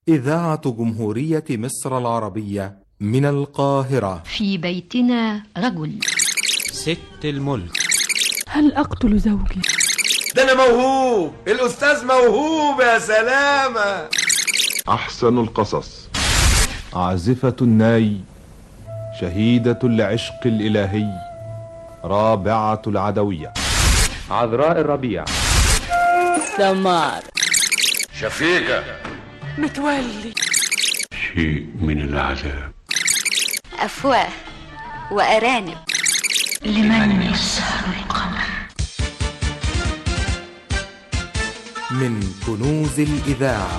إذاعة جمهورية مصر العربية من القاهرة في بيتنا رجل ست الملك هل أقتل زوجي؟ ده أنا موهوب الأستاذ موهوب يا سلامة أحسن القصص عازفة الناي شهيدة العشق الإلهي رابعة العدوية عذراء الربيع سمار شفيقة متولي شيء من العذاب أفواه وأرانب لمن يسهر القمر من كنوز الإذاعة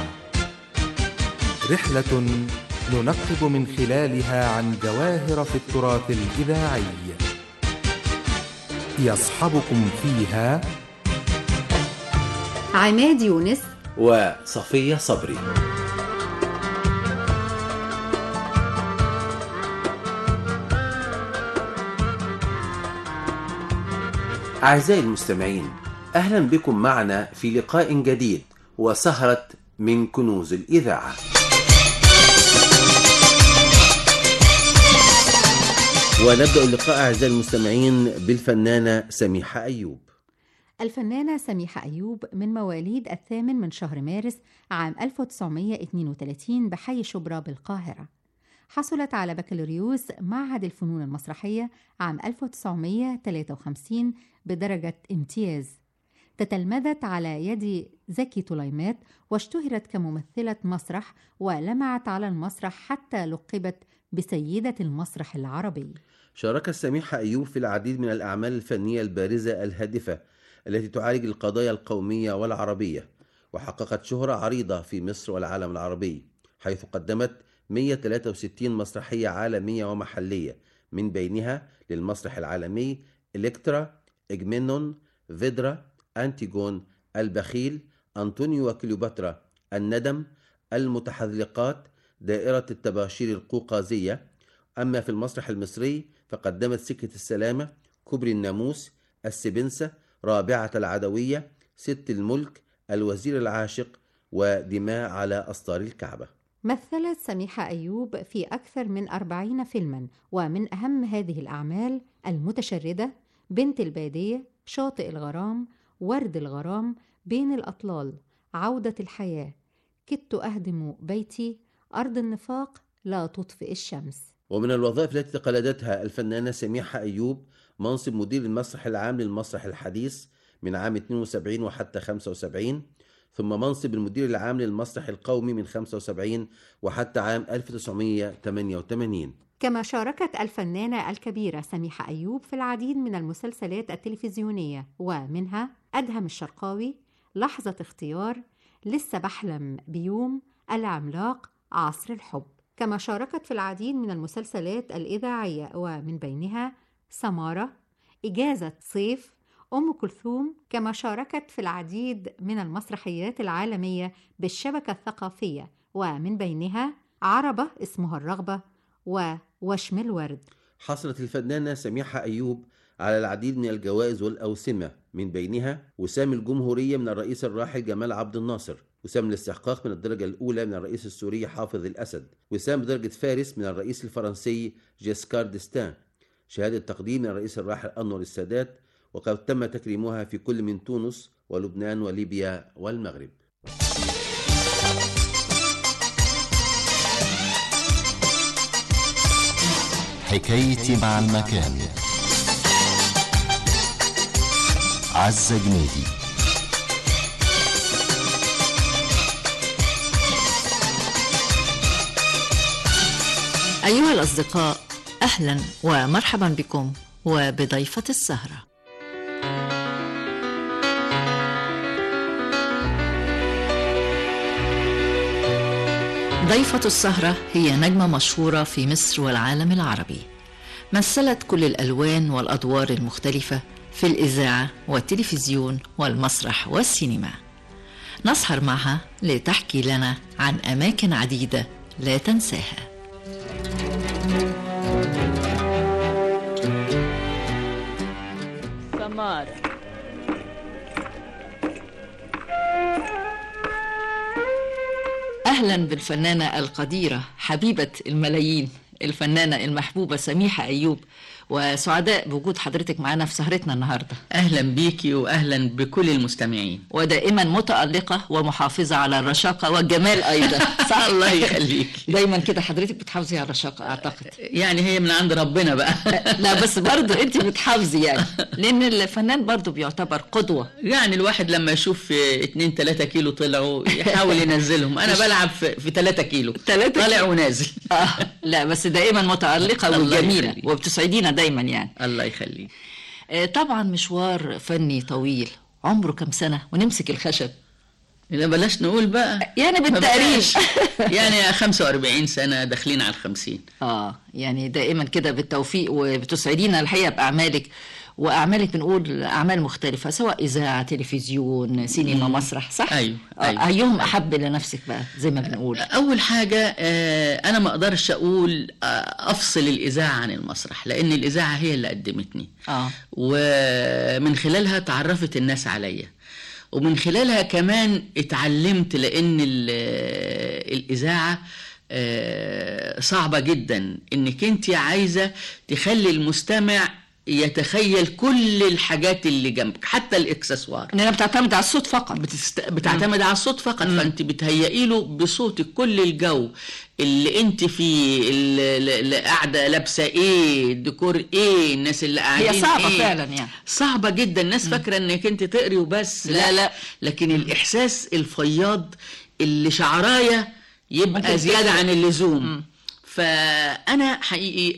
رحلة ننقب من خلالها عن جواهر في التراث الإذاعي يصحبكم فيها عماد يونس وصفية صبري أعزائي المستمعين أهلا بكم معنا في لقاء جديد وسهرة من كنوز الإذاعة ونبدأ اللقاء أعزائي المستمعين بالفنانة سميحة أيوب الفنانة سميحة أيوب من مواليد الثامن من شهر مارس عام 1932 بحي شبرا بالقاهرة حصلت على بكالوريوس معهد الفنون المسرحية عام 1953 بدرجة امتياز تتلمذت على يد زكي طليمات واشتهرت كممثلة مسرح ولمعت على المسرح حتى لقبت بسيدة المسرح العربي شاركت سميحة أيوب في العديد من الأعمال الفنية البارزة الهادفة التي تعالج القضايا القومية والعربية وحققت شهرة عريضة في مصر والعالم العربي حيث قدمت 163 مسرحية عالمية ومحلية من بينها للمسرح العالمي إلكترا، إجمنون، فيدرا، أنتيغون، البخيل، أنطونيو وكليوباترا، الندم، المتحذلقات، دائرة التباشير القوقازية أما في المسرح المصري فقدمت سكة السلامة، كبري الناموس، السبنسة، رابعة العدوية، ست الملك، الوزير العاشق، ودماء على أسطار الكعبة مثلت سميحة أيوب في أكثر من أربعين فيلما ومن أهم هذه الأعمال المتشردة بنت البادية شاطئ الغرام ورد الغرام بين الأطلال عودة الحياة كدت أهدم بيتي أرض النفاق لا تطفئ الشمس ومن الوظائف التي تقلدتها الفنانة سميحة أيوب منصب مدير المسرح العام للمسرح الحديث من عام 72 وحتى 75 ثم منصب المدير العام للمسرح القومي من 75 وحتى عام 1988 كما شاركت الفنانة الكبيرة سميحة أيوب في العديد من المسلسلات التلفزيونية ومنها أدهم الشرقاوي لحظة اختيار لسه بحلم بيوم العملاق عصر الحب كما شاركت في العديد من المسلسلات الإذاعية ومن بينها سمارة إجازة صيف أم كلثوم كما شاركت في العديد من المسرحيات العالمية بالشبكة الثقافية ومن بينها عربة اسمها الرغبة ووشم الورد حصلت الفنانة سميحة أيوب على العديد من الجوائز والأوسمة من بينها وسام الجمهورية من الرئيس الراحل جمال عبد الناصر وسام الاستحقاق من الدرجة الأولى من الرئيس السوري حافظ الأسد وسام بدرجة فارس من الرئيس الفرنسي جيسكار ديستان شهادة تقديم من الرئيس الراحل أنور السادات وقد تم تكريمها في كل من تونس ولبنان وليبيا والمغرب حكايتي مع المكان عزة جنيدي أيها الأصدقاء أهلا ومرحبا بكم وبضيفة السهرة ضيفة السهرة هي نجمة مشهورة في مصر والعالم العربي مثلت كل الألوان والأدوار المختلفة في الإذاعة والتلفزيون والمسرح والسينما نسهر معها لتحكي لنا عن أماكن عديدة لا تنساها سمارة أهلا بالفنانة القديرة حبيبة الملايين الفنانة المحبوبة سميحة أيوب وسعداء بوجود حضرتك معنا في سهرتنا النهاردة أهلا بيكي وأهلا بكل المستمعين ودائما متألقة ومحافظة على الرشاقة والجمال أيضا صح الله يخليك دايما كده حضرتك بتحافظي على الرشاقة أعتقد يعني هي من عند ربنا بقى لا بس برضو أنت بتحافظي يعني لأن الفنان برضو بيعتبر قدوة يعني الواحد لما يشوف 2 3 كيلو طلعوا يحاول ينزلهم أنا بلعب في, في 3 كيلو طالع ونازل آه لا بس دائما متألقة وجميلة وبتسعدينا دايما يعني الله يخليك طبعا مشوار فني طويل عمره كم سنة ونمسك الخشب لا بلاش نقول بقى يعني بالتقريب يعني 45 سنة داخلين على الخمسين اه يعني دائما كده بالتوفيق وبتسعدينا الحقيقة بأعمالك وأعمالك بنقول أعمال مختلفة سواء إذاعة تلفزيون سينما مسرح صح؟ أيوه, أيوه. أيهم أحب لنفسك بقى زي ما بنقول أول حاجة آه أنا ما أقدرش أقول آه أفصل الإذاعة عن المسرح لأن الإذاعة هي اللي قدمتني آه. ومن خلالها تعرفت الناس عليا ومن خلالها كمان اتعلمت لأن الإذاعة صعبة جدا انك انت عايزة تخلي المستمع يتخيل كل الحاجات اللي جنبك حتى الاكسسوار انها بتعتمد على الصوت فقط بتست... بتعتمد على الصوت فقط مم. فانت بتهيئي له بصوتك كل الجو اللي انت فيه اللي قاعده لابسه ايه الديكور ايه الناس اللي قاعدين هي صعبه إيه؟ فعلا يعني صعبه جدا الناس فاكره انك انت تقري وبس لا لا لكن مم. الاحساس الفياض اللي شعرايه يبقى زياده عن اللزوم مم. فأنا حقيقي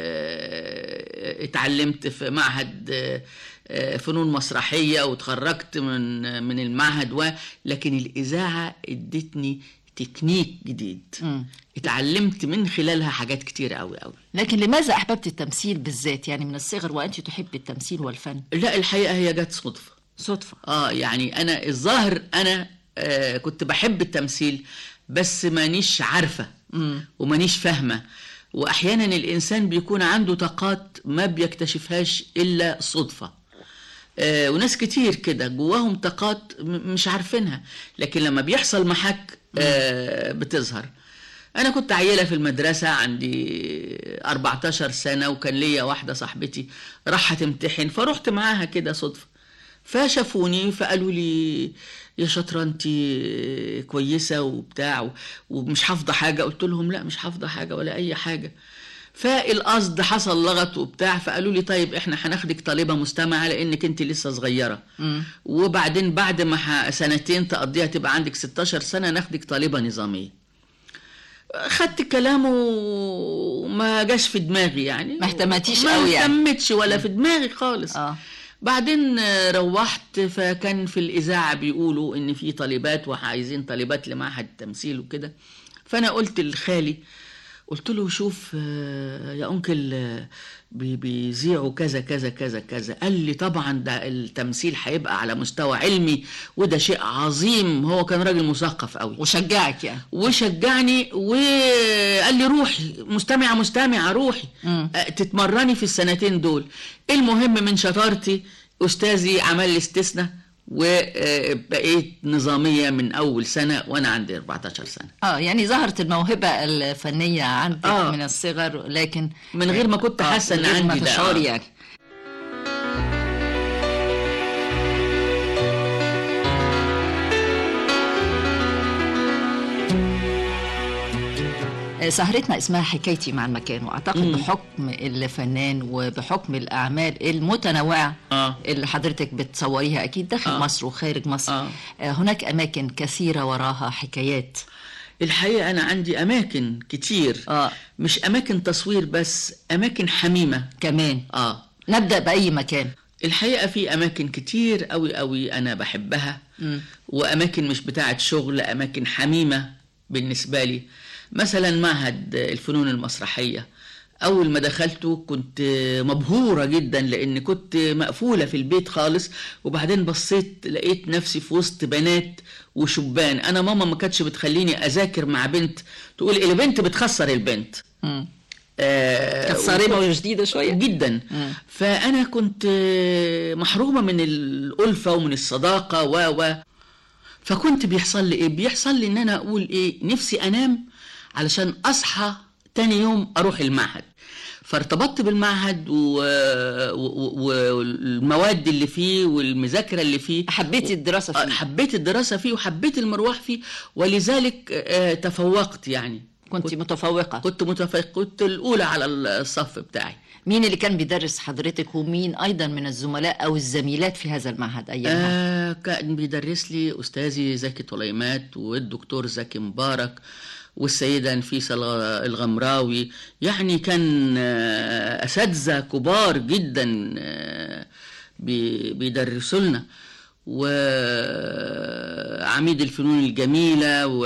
اتعلمت في معهد فنون مسرحية وتخرجت من من المعهد و لكن الإذاعة ادتني تكنيك جديد م. اتعلمت من خلالها حاجات كتير قوي قوي لكن لماذا أحببت التمثيل بالذات يعني من الصغر وأنت تحب التمثيل والفن لا الحقيقة هي جت صدفة صدفة اه يعني أنا الظاهر أنا آه كنت بحب التمثيل بس مانيش عارفة م. ومانيش فاهمة وأحيانا الإنسان بيكون عنده طاقات ما بيكتشفهاش إلا صدفة آه وناس كتير كده جواهم طاقات مش عارفينها لكن لما بيحصل محك آه بتظهر أنا كنت عيلة في المدرسة عندي 14 سنة وكان ليا واحدة صاحبتي راح تمتحن فرحت معاها كده صدفة فشافوني فقالوا لي يا شاطره انت كويسه وبتاع ومش حافظه حاجه قلت لهم لا مش حافظه حاجه ولا اي حاجه فالقصد حصل لغط وبتاع فقالوا لي طيب احنا هناخدك طالبه مستمعه لانك انت لسه صغيره م. وبعدين بعد ما سنتين تقضيها تبقى عندك 16 سنه ناخدك طالبه نظاميه خدت كلامه وما جاش في دماغي يعني ما اهتمتيش قوي يعني ما اهتمتش ولا في دماغي خالص اه بعدين روحت فكان في الإذاعة بيقولوا إن في طالبات وعايزين طالبات لمعهد التمثيل وكده فأنا قلت لخالي قلت له شوف يا أنكل بيذيعوا كذا كذا كذا كذا قال لي طبعا ده التمثيل هيبقى على مستوى علمي وده شيء عظيم هو كان راجل مثقف قوي وشجعك يعني وشجعني وقال لي روحي مستمعه مستمعه روحي م. تتمرني في السنتين دول المهم من شطارتي استاذي عمل لي استثناء وبقيت نظاميه من اول سنه وانا عندي 14 سنه اه يعني ظهرت الموهبه الفنيه عندك آه. من الصغر لكن من غير ما كنت حاسه ان عندي ده آه. يعني سهرتنا اسمها حكايتي مع المكان واعتقد مم. بحكم الفنان وبحكم الاعمال المتنوعه آه. اللي حضرتك بتصوريها اكيد داخل آه. مصر وخارج مصر آه. آه، هناك اماكن كثيره وراها حكايات الحقيقه انا عندي اماكن كتير اه مش اماكن تصوير بس اماكن حميمه كمان اه نبدا باي مكان الحقيقه في اماكن كتير قوي قوي انا بحبها مم. واماكن مش بتاعه شغل اماكن حميمه بالنسبه لي مثلا معهد الفنون المسرحيه اول ما دخلته كنت مبهوره جدا لان كنت مقفوله في البيت خالص وبعدين بصيت لقيت نفسي في وسط بنات وشبان انا ماما ما كانتش بتخليني اذاكر مع بنت تقول البنت بتخسر البنت مم. آه كانت صارمه وجديده شويه جدا مم. فانا كنت محرومه من الالفه ومن الصداقه و و فكنت بيحصل لي ايه بيحصل لي ان انا اقول ايه نفسي انام علشان اصحى تاني يوم اروح المعهد فارتبطت بالمعهد و- و- و- والمواد اللي فيه والمذاكره اللي فيه حبيتي الدراسه فيه حبيت الدراسه فيه وحبيت المروح فيه ولذلك آه، تفوقت يعني كنت متفوقه كنت متفوقه كنت الاولى على الصف بتاعي مين اللي كان بيدرس حضرتك ومين ايضا من الزملاء او الزميلات في هذا المعهد ايامها آه كان بيدرس لي استاذي زكي طليمات والدكتور زكي مبارك والسيدة نفيسة الغ- الغمراوي يعني كان آه، أساتذة كبار جدا آه، بي- بيدرسوا لنا وعميد الفنون الجميلة و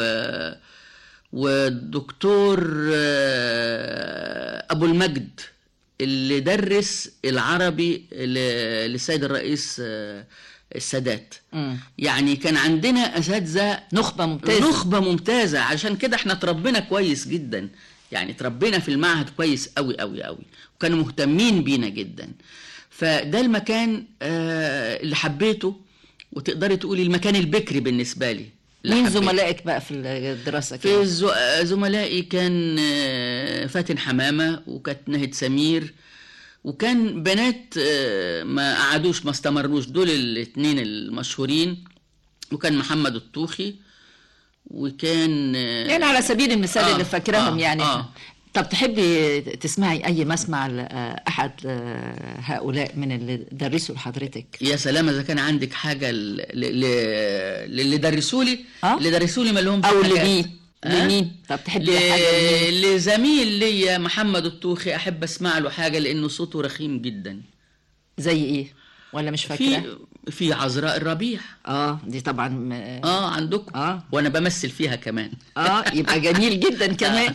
والدكتور آه، أبو المجد اللي درس العربي ل- للسيد الرئيس آه، السادات مم. يعني كان عندنا اساتذه نخبه ممتازه نخبه ممتازه عشان كده احنا اتربينا كويس جدا يعني اتربينا في المعهد كويس قوي قوي قوي وكانوا مهتمين بينا جدا فده المكان آه اللي حبيته وتقدري تقولي المكان البكري بالنسبه لي اللي مين حبيته. زملائك بقى في الدراسه في الز- زملائي كان آه، فاتن حمامة وكانت نهد سمير وكان بنات آه، ما قعدوش ما استمروش دول الاثنين المشهورين وكان محمد الطوخي وكان آه، يعني على سبيل المثال آه، اللي فاكراهم آه، يعني آه. طب تحبي تسمعي اي مسمع لاحد هؤلاء من اللي درسوا لحضرتك يا سلام اذا كان عندك حاجه ل- ل- ل- للي درسوا لي اللي درسوا لي ما لهمش أو حاجات. لمين؟ ها؟ لمين؟ طب تحبي ل- حاجة لمين؟ لزميل ليا محمد الطوخي احب اسمع له حاجه لانه صوته رخيم جدا زي ايه ولا مش فاكره في في عذراء الربيع اه دي طبعا اه عندكم اه وانا بمثل فيها كمان اه يبقى جميل جدا كمان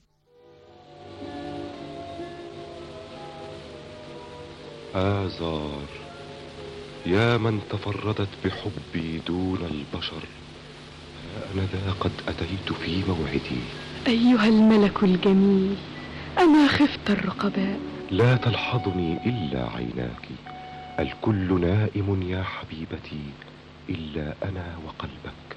آزار يا من تفردت بحبي دون البشر ها أنا ذا قد أتيت في موعدي أيها الملك الجميل أما خفت الرقباء لا تلحظني إلا عيناك الكل نائم يا حبيبتي إلا أنا وقلبك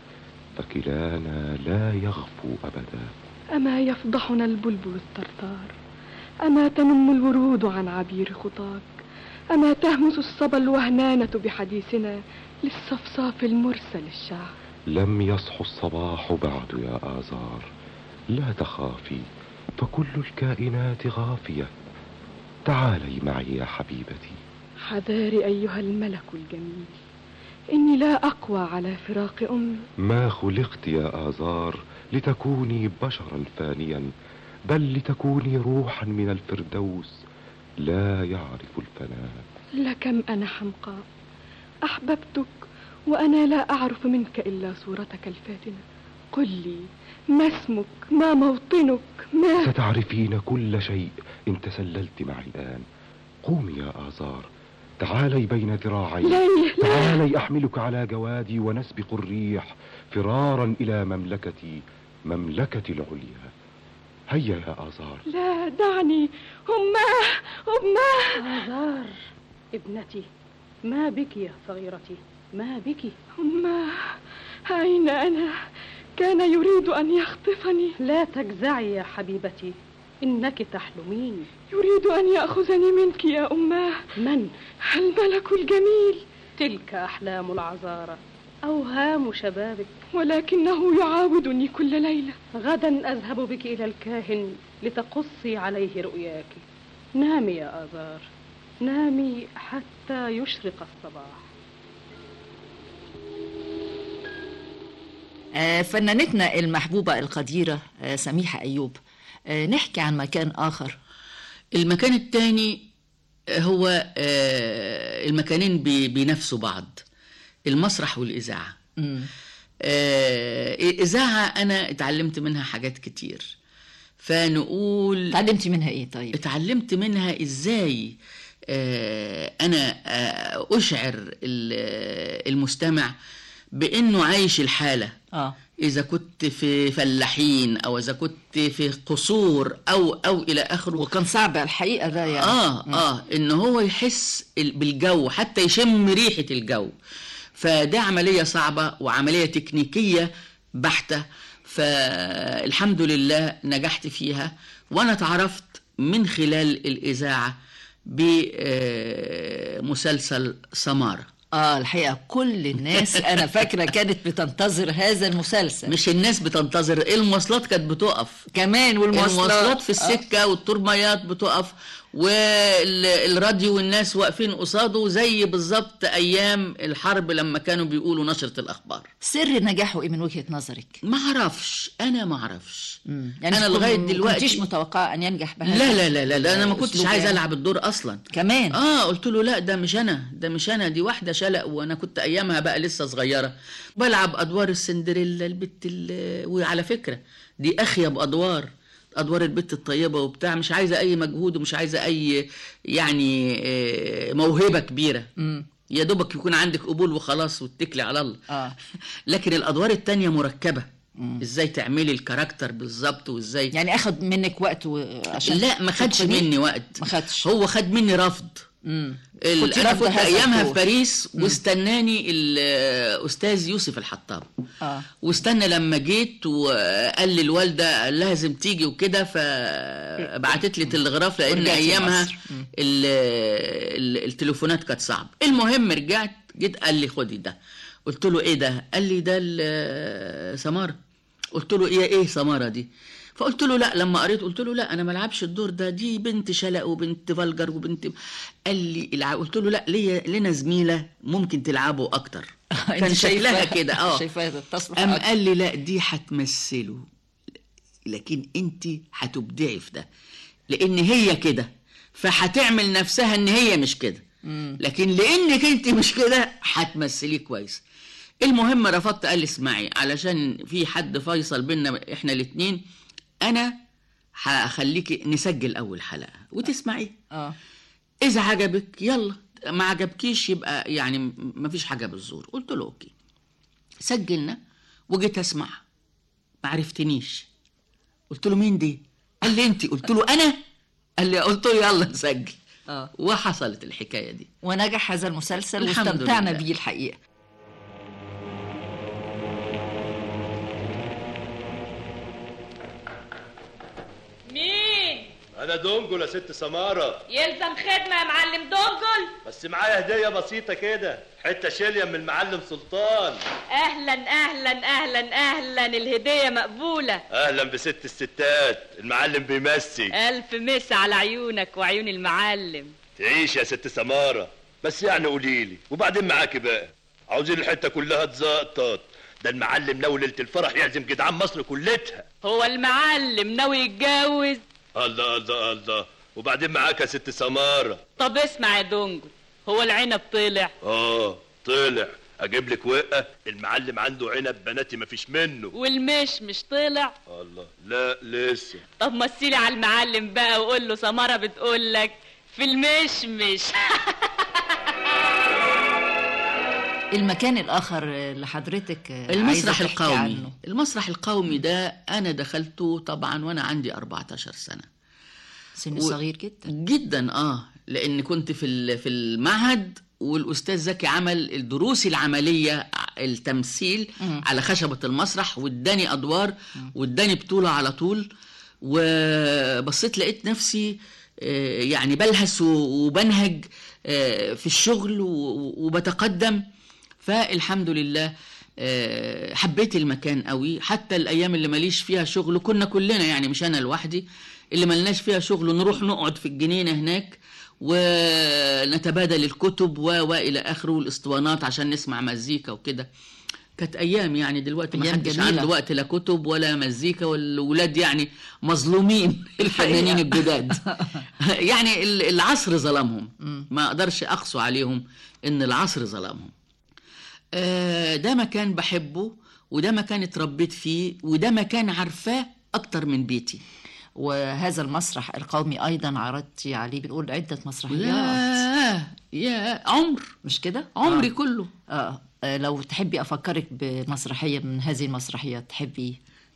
فكلانا لا يغفو أبدا أما يفضحنا البلبل الثرثار أما تنم الورود عن عبير خطاك أما تهمس الصبا الوهنانة بحديثنا للصفصاف المرسل الشعب لم يصح الصباح بعد يا آزار لا تخافي فكل الكائنات غافية تعالي معي يا حبيبتي حذاري أيها الملك الجميل إني لا أقوى على فراق أمي ما خلقت يا آزار لتكوني بشرا فانيا بل لتكوني روحا من الفردوس لا يعرف الفناء لكم أنا حمقاء أحببتك وأنا لا أعرف منك إلا صورتك الفاتنة قل لي ما اسمك ما موطنك ما ستعرفين كل شيء إن تسللت معي الآن قومي يا آزار تعالي بين ذراعي لا لا تعالي أحملك على جوادي ونسبق الريح فرارا إلى مملكتي مملكتي العليا هيا يا آزار لا دعني أماه أماه آزار ابنتي ما بك يا صغيرتي ما بك أماه أين أنا كان يريد أن يخطفني لا تجزعي يا حبيبتي إنك تحلمين يريد أن يأخذني منك يا أماه من؟ الملك الجميل تلك أحلام العذارى أوهام شبابك ولكنه يعاودني كل ليلة غدا أذهب بك إلى الكاهن لتقصي عليه رؤياك نامي يا آزار نامي حتى يشرق الصباح آه، فنانتنا المحبوبة القديرة آه، سميحة أيوب آه، نحكي عن مكان آخر المكان الثاني هو آه، المكانين بي- بينافسوا بعض المسرح والإذاعة مم. آه، الإذاعة أنا اتعلمت منها حاجات كتير فنقول اتعلمتي منها إيه طيب؟ اتعلمت منها إزاي آه، أنا آه، أشعر ال- المستمع بأنه عايش الحالة آه. إذا كنت في فلاحين أو إذا كنت في قصور أو أو إلى آخره وكان صعب الحقيقة ده يعني آه مم. آه إن هو يحس ال- بالجو حتى يشم ريحة الجو فده عملية صعبة وعملية تكنيكية بحتة فالحمد لله نجحت فيها وأنا تعرفت من خلال الإذاعة بمسلسل سمارة اه الحقيقه كل الناس انا فاكره كانت بتنتظر هذا المسلسل مش الناس بتنتظر المواصلات كانت بتقف كمان والمواصلات المواصلات في السكة آه. والترميات بتقف والراديو والناس واقفين قصاده زي بالظبط ايام الحرب لما كانوا بيقولوا نشرة الاخبار سر نجاحه ايه من وجهه نظرك ما اعرفش انا ما اعرفش يعني انا لغايه دلوقتي كنتيش متوقعه ان ينجح بهذا لا لا لا لا, لا انا ما كنتش الأسلوب عايز يعني. العب الدور اصلا كمان اه قلت له لا ده مش انا ده مش انا دي واحده شلق وانا كنت ايامها بقى لسه صغيره بلعب ادوار السندريلا البت ال- وعلى فكره دي اخيب ادوار ادوار البت الطيبه وبتاع مش عايزه اي مجهود ومش عايزه اي يعني آه، موهبه كبيره مم. يا دوبك يكون عندك قبول وخلاص واتكلي على الله اه لكن الادوار التانية مركبه ازاي تعملي الكاركتر بالظبط وازاي يعني اخد منك وقت و... عشان لا ما خدش تتقنيه؟ مني وقت ما خدش هو خد مني رفض امم ال- كنت انا رافضة كنت هذا ايامها في الدور. باريس مم. واستناني الاستاذ يوسف الحطاب اه واستنى لما جيت وقال لي الوالده لازم تيجي وكده فبعتت لي تلغراف لان ورجعتي ايامها مصر. مم. ال- ال- التليفونات كانت صعبه المهم رجعت جيت قال لي خدي ده قلت له ايه ده قال لي ده ال- سماره قلت له ايه ايه سماره دي فقلت له لا لما قريت قلت له لا انا ما العبش الدور ده دي بنت شلق وبنت فلجر وبنت قال لي الع- قلت له لا ليا لنا زميله ممكن تلعبه اكتر كان شكلها كده اه شايفاها تصلح قام أكتر. قال لي لا دي هتمثله لكن انت هتبدعي في ده لان هي كده فهتعمل نفسها ان هي مش كده مم. لكن لانك انت مش كده هتمثليه كويس المهم رفضت قال لي اسمعي علشان في حد فيصل بينا احنا الاتنين انا هخليكي نسجل اول حلقه وتسمعي اه اذا عجبك يلا ما عجبكيش يبقى يعني م- مفيش حاجه بالزور قلت له اوكي سجلنا وجيت اسمع ما عرفتنيش قلت له مين دي قال لي انت قلت له انا قال لي قلت له يلا نسجل اه وحصلت الحكايه دي ونجح هذا المسلسل الحمد واستمتعنا لله. بيه الحقيقه مين؟ انا دونجل يا ست سماره يلزم خدمة يا معلم دونجل بس معايا هديه بسيطه كده حته شيليا من المعلم سلطان أهلا أهلا أهلا أهلا الهدية مقبولة اهلا بست الستات المعلم بيمسي ألف مس على عيونك وعيون المعلم تعيش يا ست سماره بس يعني قولي لي وبعدين معاكي بقى عاوزين الحته كلها تزقطط ده المعلم ناوي ليله الفرح يعزم جدعان مصر كلتها هو المعلم ناوي يتجوز الله الله الله وبعدين معاك يا ست سماره طب اسمع يا دونجل هو العنب طلع اه طلع اجيب لك وقه المعلم عنده عنب بناتي مفيش منه والمش مش طلع الله لا لسه طب مثلي على المعلم بقى وقول له سمارة بتقول لك في المشمش المكان الاخر اللي حضرتك المسرح عايزة تحكي القومي عنه. المسرح القومي ده انا دخلته طبعا وانا عندي 14 سنه سن و- صغير جدا جدا اه لان كنت في ال- في المعهد والاستاذ زكي عمل الدروس العمليه التمثيل مم. على خشبه المسرح واداني ادوار واداني بطوله على طول وبصيت لقيت نفسي آه، يعني بلهس و- وبنهج آه، في الشغل و- وبتقدم فالحمد لله آه، حبيت المكان قوي حتى الايام اللي ماليش فيها شغل كنا كلنا يعني مش انا لوحدي اللي ملناش فيها شغل نروح نقعد في الجنينه هناك ونتبادل الكتب و والى اخره والاسطوانات عشان نسمع مزيكا وكده كانت ايام يعني دلوقتي ما أيام حدش جميلة. عنده وقت لا كتب ولا مزيكا والولاد يعني مظلومين الفنانين الجداد يعني ال- العصر ظلمهم ما اقدرش اقسو عليهم ان العصر ظلمهم آه، ده مكان بحبه وده مكان اتربيت فيه وده مكان عارفاه اكتر من بيتي وهذا المسرح القومي ايضا عرضتي عليه بنقول عده مسرحيات لا يا عمر مش كده عمري آه. كله آه. آه لو تحبي افكرك بمسرحيه من هذه المسرحيات تحبي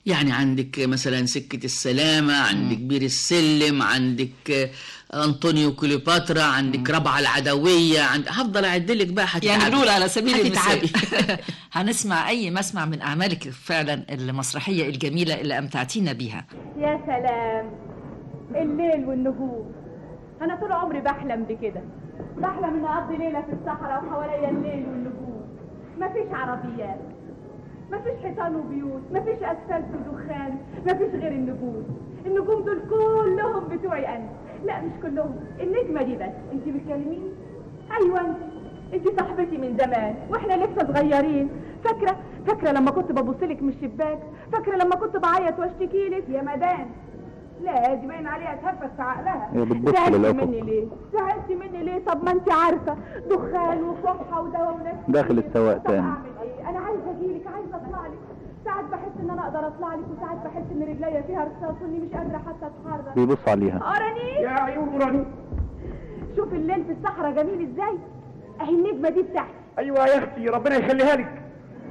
يعني عندك مثلا سكة السلامة عندك بير السلم عندك آه، أنطونيو كليوباترا عندك ربعة العدوية عند... هفضل أعدلك بقى هتتعبي يعني نقول على سبيل هتتعبي. المثال هنسمع أي مسمع من أعمالك فعلا المسرحية الجميلة اللي أمتعتينا بيها يا سلام الليل والنجوم انا طول عمري بحلم بكده بحلم ان اقضي ليله في الصحراء وحواليا الليل والنجوم مفيش عربيات مفيش حيطان وبيوت مفيش اسفلت ودخان مفيش غير النجوم النجوم دول كلهم بتوعي انا لا مش كلهم النجمه دي بس انت بتكلميني ايوه انت انت صاحبتي من زمان واحنا لسه صغيرين فاكره فاكره لما كنت ببص لك من الشباك فاكره لما كنت بعيط واشتكي لك يا مدام لا دي باين عليها تهفت في عقلها هي بتبص زعلتي للأفق. مني ليه زعلتي مني ليه طب ما انت عارفه دخان وكحه ودواء وناس داخل السواق طب تاني اعمل ايه انا عايزه اجيلك عايزه اطلع لك ساعات بحس ان انا اقدر اطلع لك وساعات بحس ان رجليا فيها رصاص واني مش قادره حتى اتحرك بيبص عليها قرني يا عيون قرني شوف الليل في الصحراء جميل ازاي اهي النجمه دي بتاعتي ايوه يا اختي ربنا يخليها لك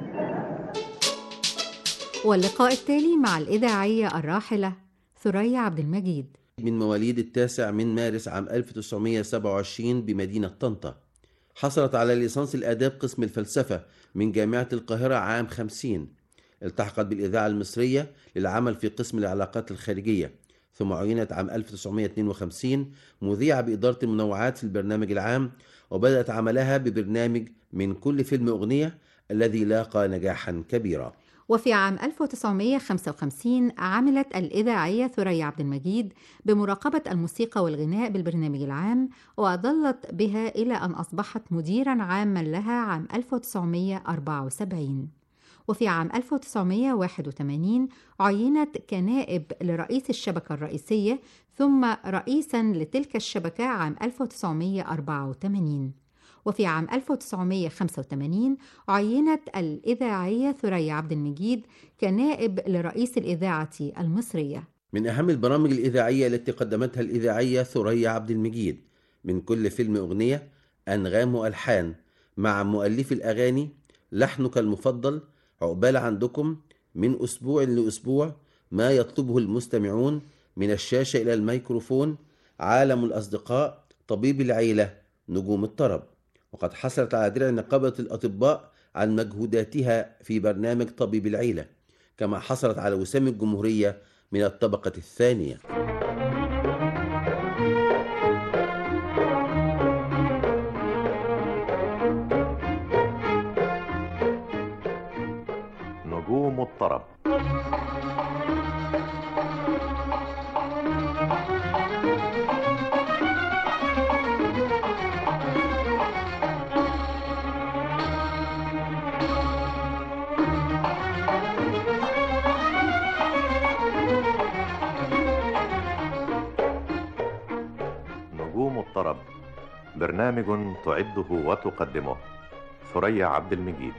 واللقاء التالي مع الإذاعية الراحلة ثريا عبد المجيد من مواليد التاسع من مارس عام 1927 بمدينة طنطا حصلت على ليسانس الآداب قسم الفلسفة من جامعة القاهرة عام 50 التحقت بالإذاعة المصرية للعمل في قسم العلاقات الخارجية ثم عينت عام 1952 مذيعة بإدارة المنوعات في البرنامج العام وبدأت عملها ببرنامج من كل فيلم أغنية الذي لاقى نجاحا كبيرا وفي عام 1955 عملت الإذاعية ثريا عبد المجيد بمراقبة الموسيقى والغناء بالبرنامج العام وظلت بها إلى أن أصبحت مديرا عاما لها عام 1974 وفي عام 1981 عينت كنائب لرئيس الشبكة الرئيسية ثم رئيسا لتلك الشبكة عام 1984 وفي عام 1985 عينت الإذاعية ثريا عبد المجيد كنائب لرئيس الإذاعة المصرية من أهم البرامج الإذاعية التي قدمتها الإذاعية ثريا عبد المجيد من كل فيلم أغنية أنغام وألحان مع مؤلف الأغاني لحنك المفضل عقبال عندكم من أسبوع لأسبوع ما يطلبه المستمعون من الشاشة إلى الميكروفون عالم الأصدقاء طبيب العيلة نجوم الطرب وقد حصلت على درع نقابة الأطباء عن مجهوداتها في برنامج طبيب العيلة كما حصلت على وسام الجمهورية من الطبقة الثانية نجوم الطرب نجوم الطرب برنامج تعده وتقدمه ثريا عبد المجيد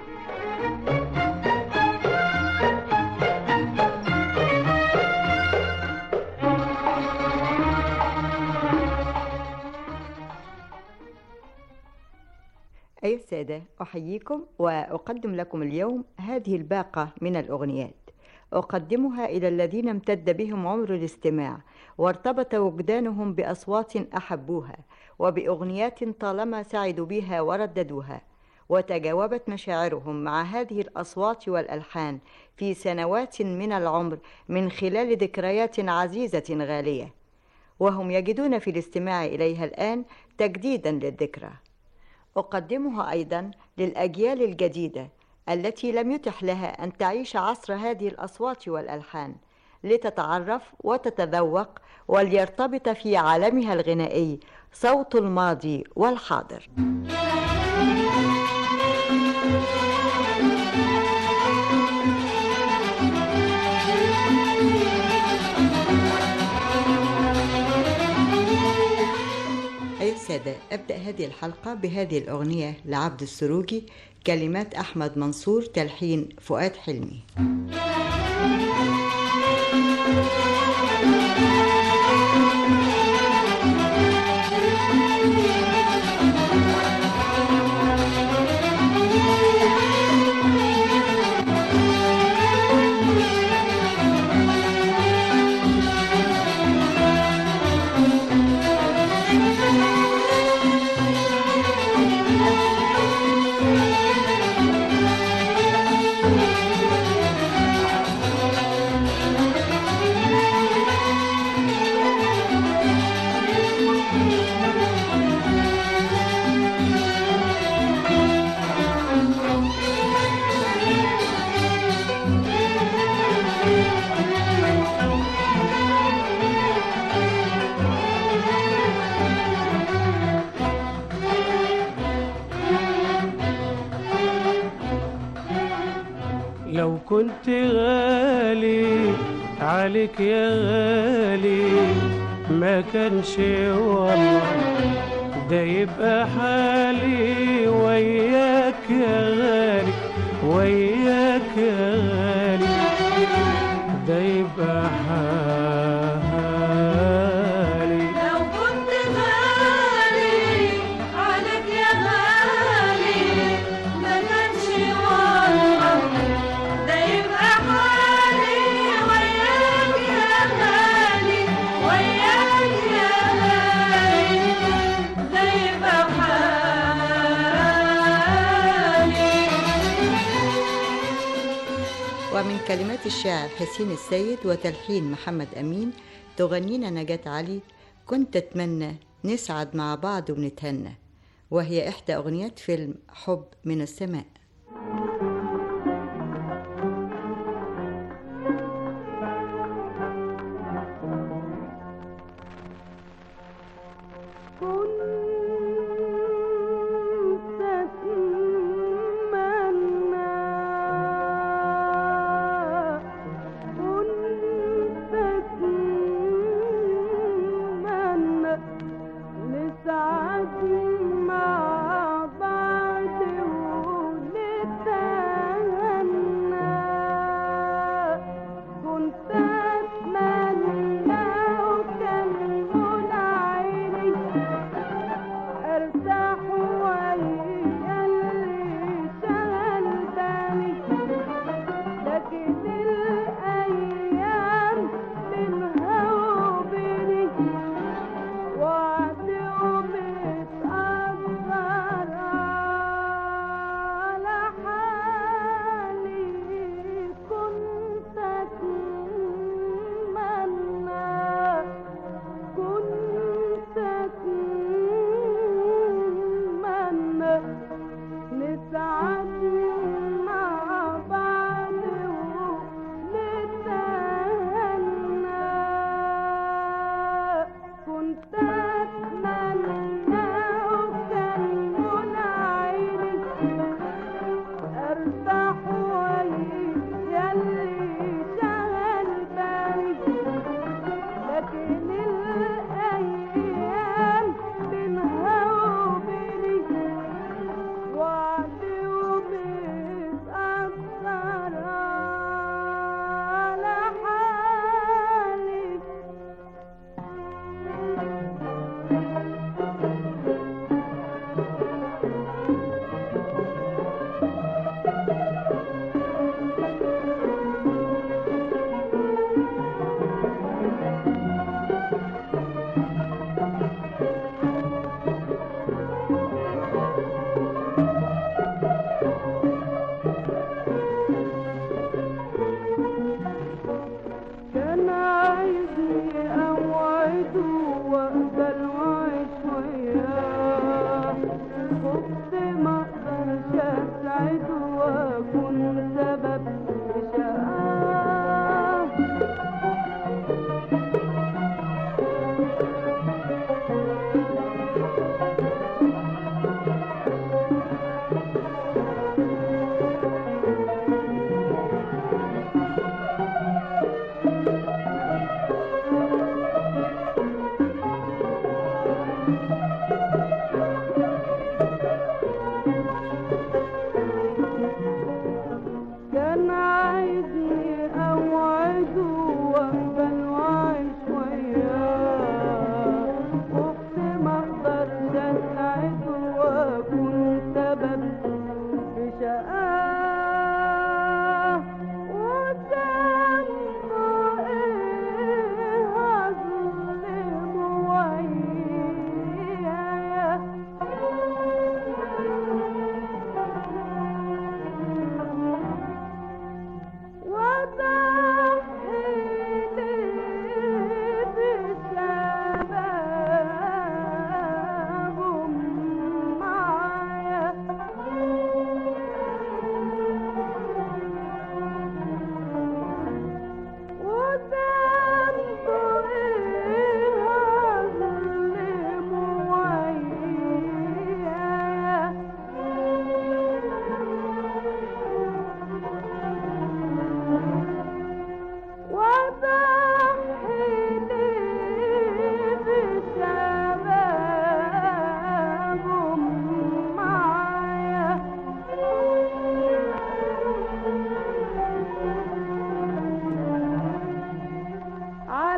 أيها السادة أحييكم وأقدم لكم اليوم هذه الباقة من الأغنيات أقدمها إلى الذين امتد بهم عمر الاستماع وارتبط وجدانهم بأصوات أحبوها وبأغنيات طالما سعدوا بها ورددوها وتجاوبت مشاعرهم مع هذه الأصوات والألحان في سنوات من العمر من خلال ذكريات عزيزة غالية وهم يجدون في الاستماع إليها الآن تجديدا للذكرى أقدمها أيضا للأجيال الجديدة التي لم يتح لها أن تعيش عصر هذه الأصوات والألحان لتتعرف وتتذوق وليرتبط في عالمها الغنائي صوت الماضي والحاضر أيها السادة أبدأ هذه الحلقة بهذه الأغنية لعبد السروجي كلمات أحمد منصور تلحين فؤاد حلمي كنت غالي عليك يا غالي ما كانش والله ده يبقى حالي وياك يا غالي وياك يا غالي ده يبقى حالي لو كنت غالي عليك يا غالي ما كانش والله ده يبقى حالي وياك يا غالي وياك يا غالي ده يبقى حالي ومن كلمات الشاعر حسين السيد وتلحين محمد أمين تغنينا نجاة علي كنت أتمنى نسعد مع بعض ونتهنى وهي إحدى أغنيات فيلم حب من السماء نسعد مع بعض ونتهنى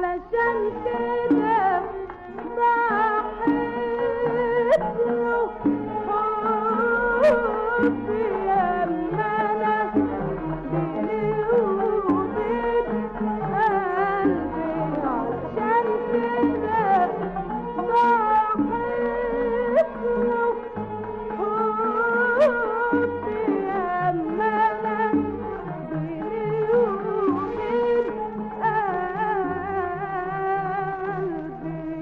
علشان كده بحس له حبي أما أنا بيني وبين قلبي عشان كده بحس له حبي أما أنا بيني وبين قلبي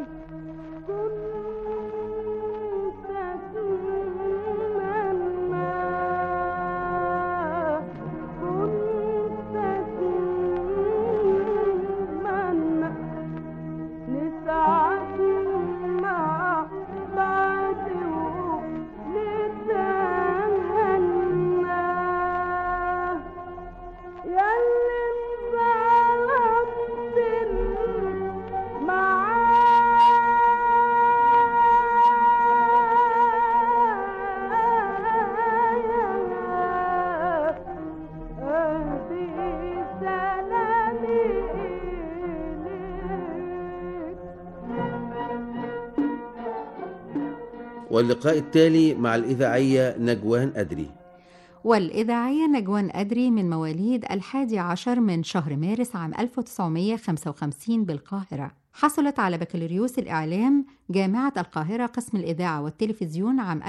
كنت أتمنى كنت أتمنى نسعد مع بعض ونتهنى ياللي انظلمت معايا أهدي سلامي واللقاء التالي مع الإذاعية نجوان أدري والإذاعية نجوان أدري من مواليد الحادي عشر من شهر مارس عام 1955 بالقاهرة حصلت على بكالوريوس الإعلام جامعة القاهرة قسم الإذاعة والتلفزيون عام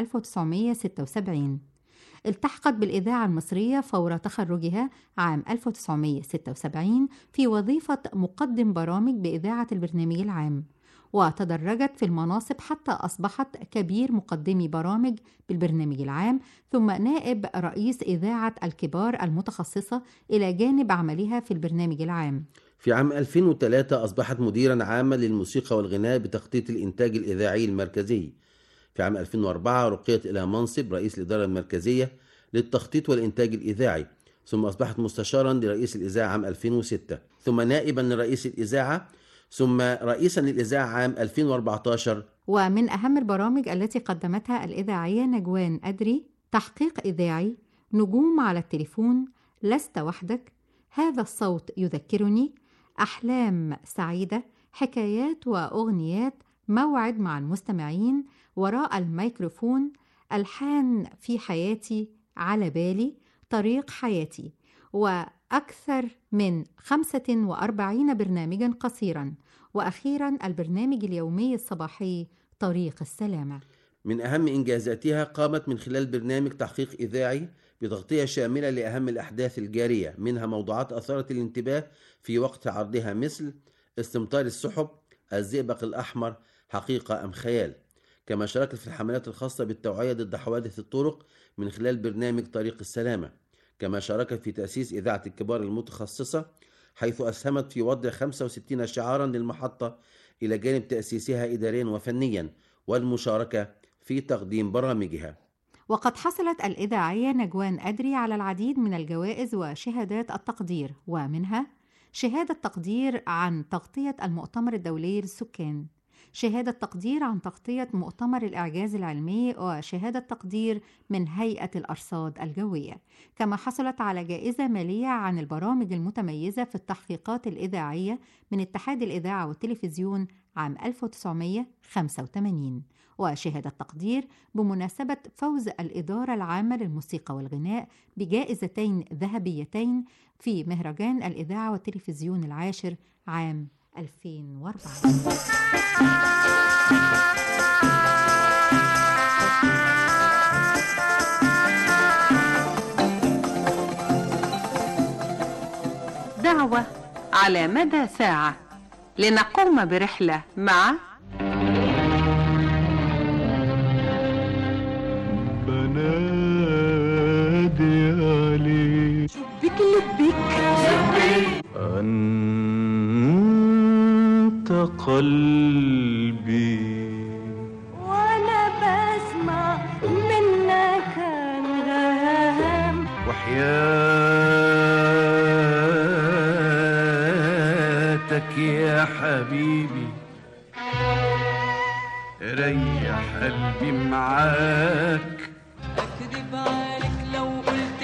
1976 التحقت بالإذاعة المصرية فور تخرجها عام 1976 في وظيفة مقدم برامج بإذاعة البرنامج العام وتدرجت في المناصب حتى أصبحت كبير مقدمي برامج بالبرنامج العام ثم نائب رئيس إذاعة الكبار المتخصصة إلى جانب عملها في البرنامج العام في عام 2003 أصبحت مديرا عاما للموسيقى والغناء بتخطيط الإنتاج الإذاعي المركزي في عام 2004 رقيت إلى منصب رئيس الإدارة المركزية للتخطيط والإنتاج الإذاعي ثم أصبحت مستشارا لرئيس الإذاعة عام 2006 ثم نائبا لرئيس الإذاعة ثم رئيسا للإذاعة عام 2014 ومن أهم البرامج التي قدمتها الإذاعية نجوان أدري تحقيق إذاعي نجوم على التليفون لست وحدك هذا الصوت يذكرني أحلام سعيدة حكايات وأغنيات موعد مع المستمعين وراء الميكروفون ألحان في حياتي على بالي طريق حياتي وأكثر من 45 برنامجا قصيرا وأخيرا البرنامج اليومي الصباحي طريق السلامة من أهم إنجازاتها قامت من خلال برنامج تحقيق إذاعي بتغطية شاملة لأهم الأحداث الجارية منها موضوعات أثارت الانتباه في وقت عرضها مثل استمطار السحب الزئبق الأحمر حقيقة أم خيال كما شاركت في الحملات الخاصة بالتوعية ضد حوادث الطرق من خلال برنامج طريق السلامة كما شاركت في تأسيس إذاعة الكبار المتخصصة حيث أسهمت في وضع 65 شعارا للمحطة إلى جانب تأسيسها إداريا وفنيا والمشاركة في تقديم برامجها وقد حصلت الإذاعية نجوان أدري على العديد من الجوائز وشهادات التقدير ومنها شهادة تقدير عن تغطية المؤتمر الدولي للسكان شهادة تقدير عن تغطية مؤتمر الإعجاز العلمي وشهادة تقدير من هيئة الأرصاد الجوية كما حصلت على جائزة مالية عن البرامج المتميزة في التحقيقات الإذاعية من اتحاد الإذاعة والتلفزيون عام 1985 وشهادة تقدير بمناسبة فوز الإدارة العامة للموسيقى والغناء بجائزتين ذهبيتين في مهرجان الإذاعة والتلفزيون العاشر عام 2004 دعوة على مدى ساعة لنقوم برحلة مع بنادي عليك بك لبك أنت قلبي وانا بسمع منك انغام وحياتك يا حبيبي ريح قلبي معاك اكذب عليك لو قلت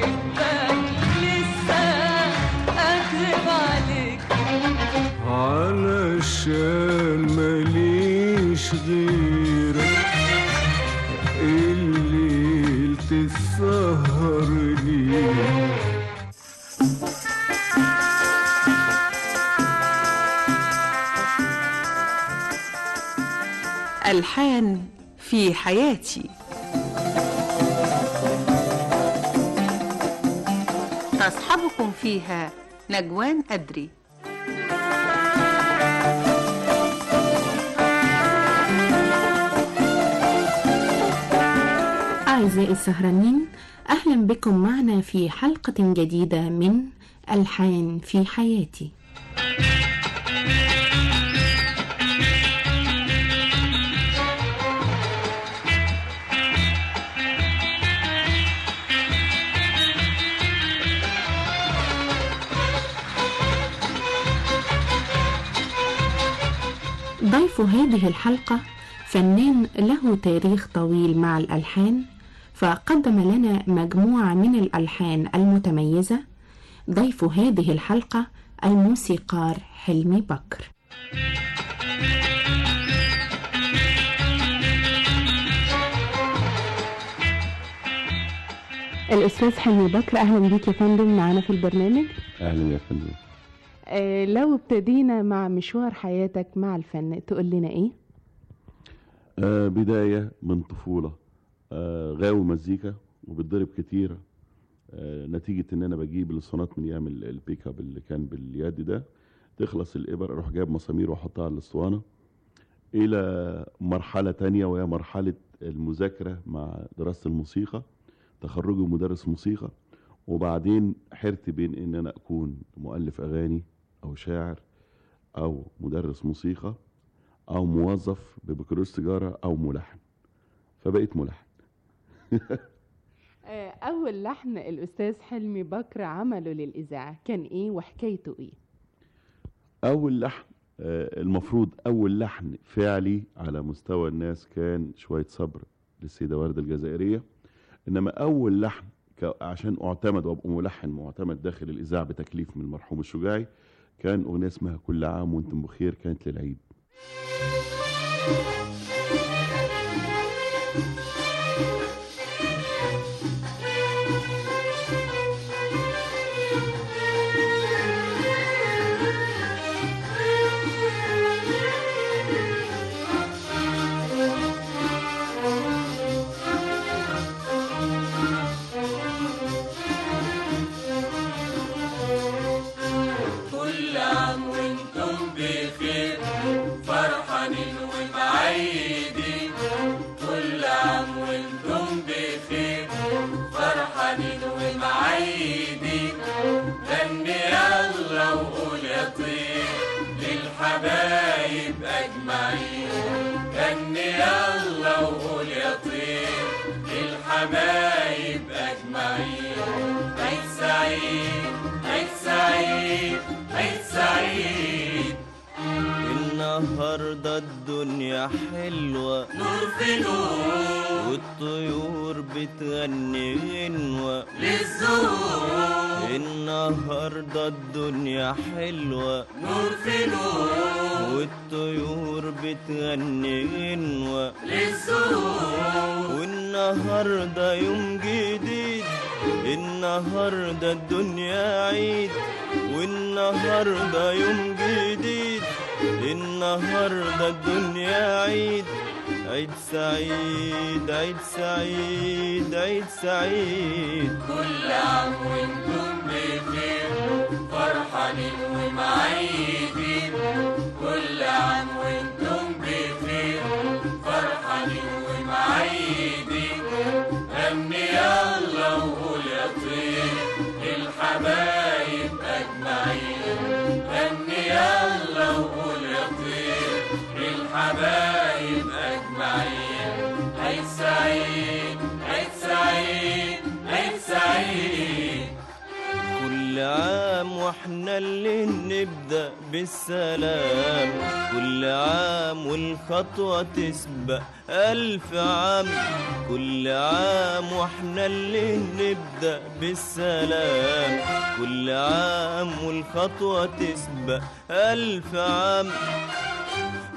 بحبك لسه اكذب عليك على عشان ماليش غيرك الليل تسهر ليه ألحان في حياتي تصحبكم فيها نجوان أدري أعزائي السهرانين أهلا بكم معنا في حلقة جديدة من ألحان في حياتي ضيف هذه الحلقة فنان له تاريخ طويل مع الألحان فقدم لنا مجموعة من الألحان المتميزة ضيف هذه الحلقة الموسيقار حلمي بكر الأستاذ حلمي بكر أهلا بيك يا فندم معانا في البرنامج اهلا يا فندم آه لو ابتدينا مع مشوار حياتك مع الفن تقول لنا إيه؟ آه بدايه من طفوله آه غاوي مزيكا وبتضرب كتير آه نتيجه ان انا بجيب الاسطوانات من ايام ال- البيك اب اللي كان باليد ده تخلص الابر اروح جايب مسامير واحطها على الاسطوانه الى مرحله تانية وهي مرحله المذاكره مع دراسه الموسيقى تخرجي مدرس موسيقى وبعدين حرت بين ان انا اكون مؤلف اغاني او شاعر او مدرس موسيقى او موظف ببكالوريوس تجاره او ملحن فبقيت ملحن آه أول لحن الأستاذ حلمي بكر عمله للإذاعة كان إيه وحكايته إيه؟ اول لحن آه، المفروض اول لحن فعلي على مستوى الناس كان شويه صبر للسيده ورده الجزائريه انما اول لحن ك- عشان اعتمد وابقى ملحن معتمد داخل الاذاعه بتكليف من المرحوم الشجاعي كان اغنيه اسمها كل عام وانتم بخير كانت للعيد كل عام وانتم بخير فرحانين ومعيدين كل عام وانتم بخير فرحانين ومعيدين غني يلا وقول يا طير للحبايب اجمعين غني يلا وقول يا طير للحبايب اجمعين عيد سعيد عيد سعيد عيد سعيد النهاردة الدنيا حلوة نور في نور والطيور بتغني غنوة للزهور النهاردة الدنيا حلوة نور في نور والطيور بتغني غنوة للزهور والنهاردة يوم جديد النهاردة الدنيا عيد والنهاردة يوم جديد النهاردة الدنيا عيد عيد سعيد عيد سعيد عيد سعيد كل عام وانتم بخير فرحانين ومعيدين كل عام وانتم بخير فرحانين ومعيدين غني يلا وقول يا طير للحبايب اجمعين غني يلا وقول يا طير للحبايب اجمعين عيد سعيد عيد سعيد عيد سعيد كل عام واحنا اللي نبدأ بالسلام كل عام والخطوة تسبق ألف عام كل عام واحنا اللي نبدأ بالسلام كل عام والخطوة تسبق ألف عام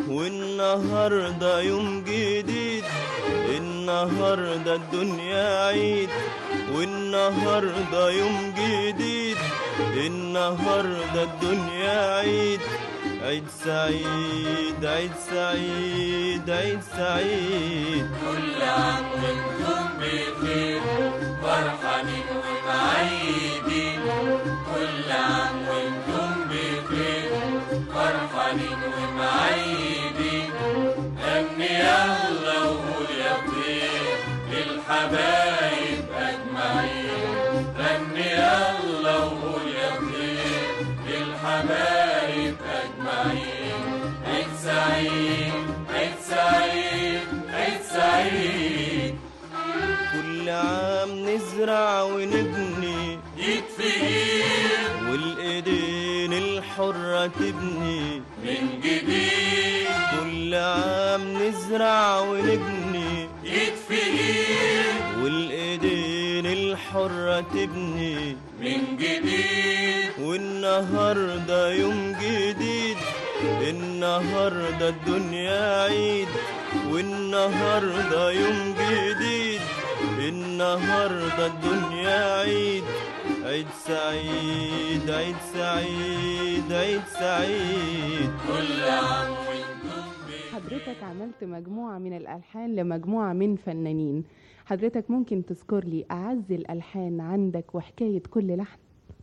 والنهاردة يوم جديد النهاردة الدنيا عيد والنهاردة يوم جديد النهاردة الدنيا عيد عيد سعيد عيد سعيد عيد سعيد كل عام وانتم بخير فرحانين ومعيدين كل عام وانتم بخير فرحانين ومعيدين غني يلا وقول يا طير للحبايب اجمعين غني يلا وقول يا طير للحبايب اجمعين عيد سعيد عيد سعيد عيد سعيد كل عام نزرع ونبني ايد في ايد والايدين الحرة تبني من جديد كل عام نزرع ونبني ايد في ايد والايدين الحرة تبني من جديد والنهاردة يوم جديد النهاردة الدنيا عيد والنهاردة يوم جديد النهاردة الدنيا عيد عيد سعيد عيد سعيد عيد سعيد كل عام وانتم حضرتك عملت مجموعة من الألحان لمجموعة من فنانين حضرتك ممكن تذكر لي أعز الألحان عندك وحكاية كل لحن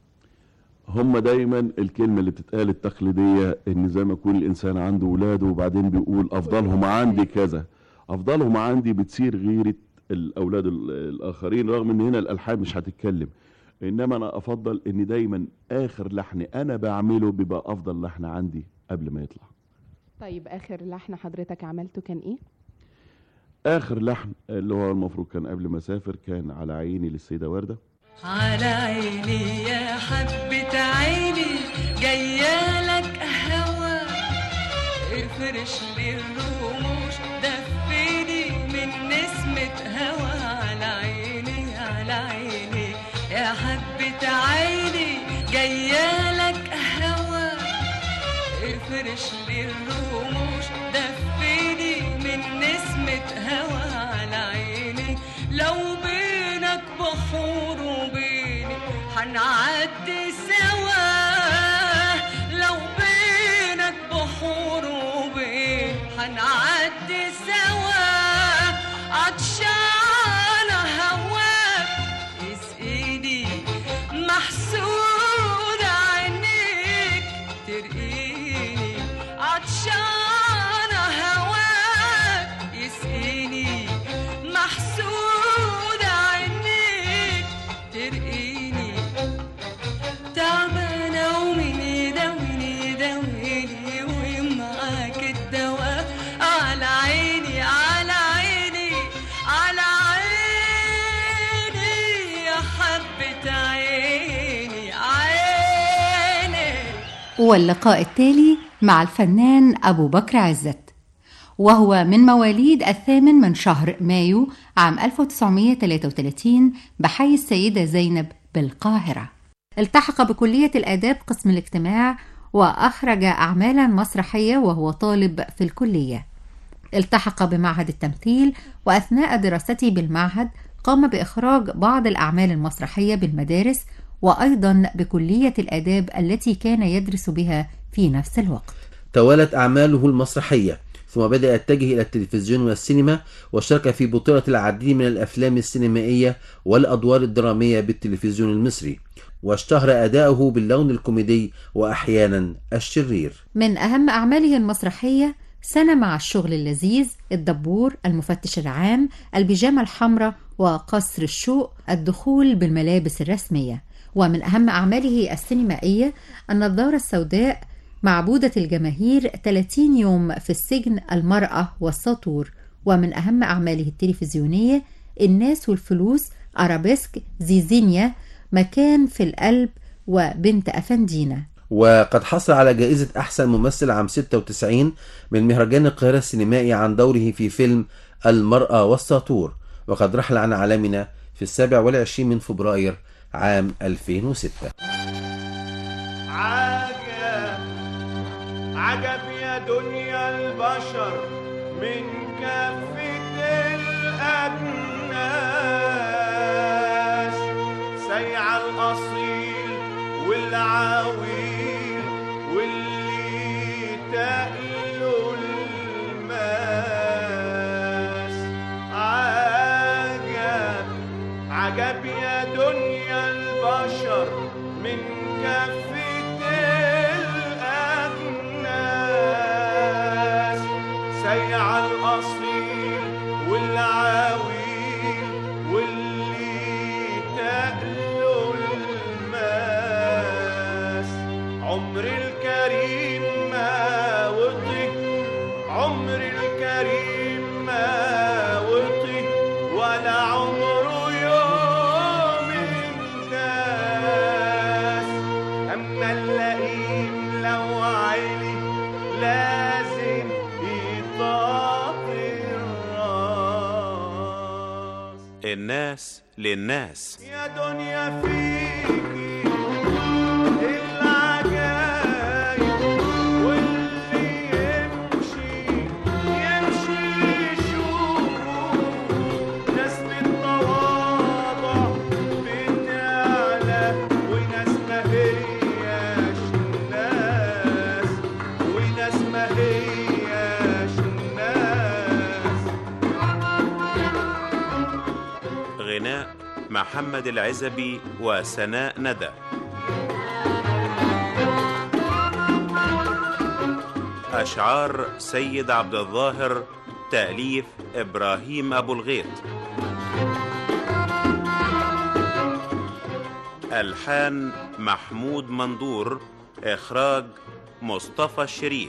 هم دايما الكلمة اللي بتتقال التقليدية ان زي ما يكون الانسان عنده ولاده وبعدين بيقول افضلهم عندي كذا افضلهم عندي بتثير غيرة الاولاد ال- الاخرين رغم ان هنا الالحان مش هتتكلم انما انا افضل ان دايما اخر لحن انا بعمله بيبقى افضل لحن عندي قبل ما يطلع طيب آخر لحن حضرتك عملته كان إيه؟ اخر لحن اللي هو المفروض كان قبل ما اسافر كان على عيني للسيدة وردة على عيني يا حبة عيني جايالك هوا افرش لي الرموش دفيني من نسمة هوا على عيني على عيني يا حبة عيني جايالك هوا افرش لي الرموش دفيني من نسمة هوا على عيني لو بينك بحور وبيني هنعدي سوا لو بينك بحور وبيني هنعدي سوا عطشانة هواك يسقيني محسودة عينيك ترقيني عطشانة هواك يسقيني محسودة عينيك ترقيني تعبانة ومين يداويني يداويني ومعاك الدواء على عيني على عيني على عيني يا حبة عيني عيني واللقاء التالي مع الفنان أبو بكر عزت وهو من مواليد الثامن من شهر مايو عام 1933 بحي السيدة زينب بالقاهرة التحق بكلية الآداب قسم الاجتماع وأخرج أعمالا مسرحية وهو طالب في الكلية التحق بمعهد التمثيل وأثناء دراسته بالمعهد قام بإخراج بعض الأعمال المسرحية بالمدارس وأيضا بكلية الآداب التي كان يدرس بها في نفس الوقت توالت أعماله المسرحية ثم بدأ يتجه إلى التلفزيون والسينما وشارك في بطولة العديد من الأفلام السينمائية والأدوار الدرامية بالتلفزيون المصري واشتهر أداؤه باللون الكوميدي وأحيانا الشرير من أهم أعماله المسرحية سنة مع الشغل اللذيذ الدبور المفتش العام البيجامة الحمراء وقصر الشوق الدخول بالملابس الرسمية ومن أهم أعماله السينمائية النظارة السوداء معبودة الجماهير 30 يوم في السجن المرأة والسطور ومن أهم أعماله التلفزيونية الناس والفلوس أرابيسك زيزينيا مكان في القلب وبنت أفندينا وقد حصل على جائزة أحسن ممثل عام 96 من مهرجان القاهرة السينمائي عن دوره في فيلم المرأة والساطور وقد رحل عن عالمنا في السابع والعشرين من فبراير عام 2006 عجب عجب يا دنيا البشر من كافة الأجناس سيع الأصيل والعويل واللي تقله الماس عجب عجب يا دنيا البشر من كافة الأجناس سيع الأصيل والعويل واللي تقله الماس عمر الكريم ما وطي عمر الكريم ما وطي ولا عمره يوم الناس أما اللئيم لو عيني لازم يطاطي الراس الناس للناس يا دنيا فيكي العجايب واللي يمشي يمشي يشوف ناس بالتواضع بتعلى وناس ما هياش ناس وناس ما هياش ناس غناء محمد العزبي وسناء ندى أشعار سيد عبد الظاهر تأليف إبراهيم أبو الغيط ألحان محمود مندور إخراج مصطفى الشريف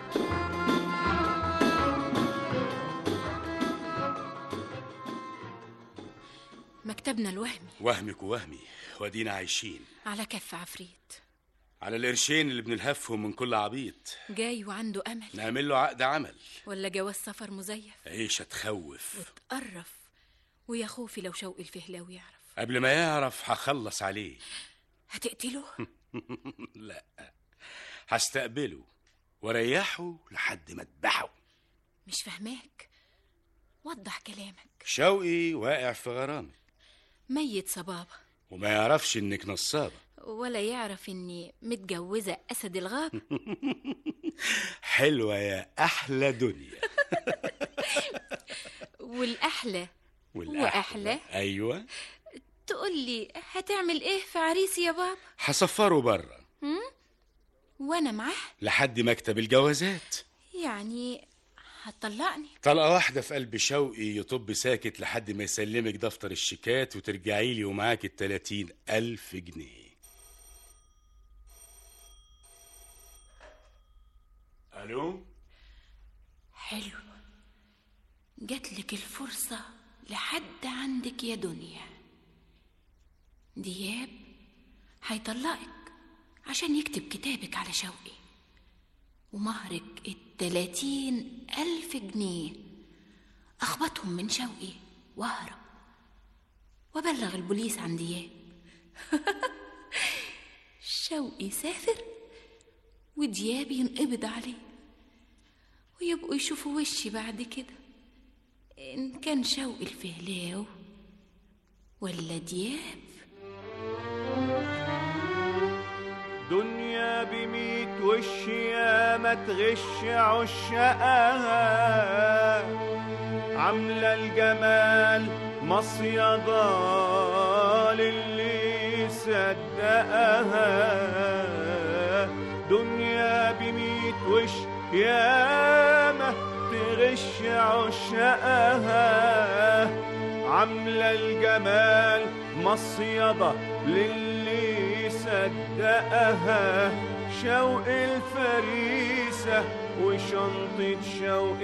مكتبنا الوهمي وهمك ووهمي ودينا عايشين على كف عفريت على القرشين اللي بنلهفهم من كل عبيط جاي وعنده أمل نعمل له عقد عمل ولا جواز سفر مزيف عيشة تخوف قرف ويا خوفي لو شوقي الفهلاوي يعرف قبل ما يعرف هخلص عليه هتقتله لا هستقبله وريحه لحد ما اذبحه مش فاهماك وضح كلامك شوقي واقع في غرامك ميت صبابة وما يعرفش انك نصابة ولا يعرف اني متجوزة أسد الغابة حلوة يا أحلى دنيا والأحلى والأحلى وأحلى أيوة تقول لي هتعمل ايه في عريسي يا بابا هصفره بره هم؟ وانا معاه لحد مكتب الجوازات يعني هتطلقني طلقة واحدة في قلب شوقي يطب ساكت لحد ما يسلمك دفتر الشيكات وترجعي لي ومعاك التلاتين ألف جنيه ألو حلو جاتلك الفرصة لحد عندك يا دنيا دياب هيطلقك عشان يكتب كتابك على شوقي ومهرك التلاتين ألف جنيه أخبطهم من شوقي وأهرب وأبلغ البوليس عن دياب شوقي سافر ودياب ينقبض عليه ويبقوا يشوفوا وشي بعد كده إن كان شوقي الفهلاو ولا دياب دنيا بميت وش يا ما تغش عشقها عاملة الجمال مصيدة للي صدقها دنيا بميت وش يا ما تغش عشقها عاملة الجمال مصيدة للي صدقها شوق الفريسة وشنطة شوق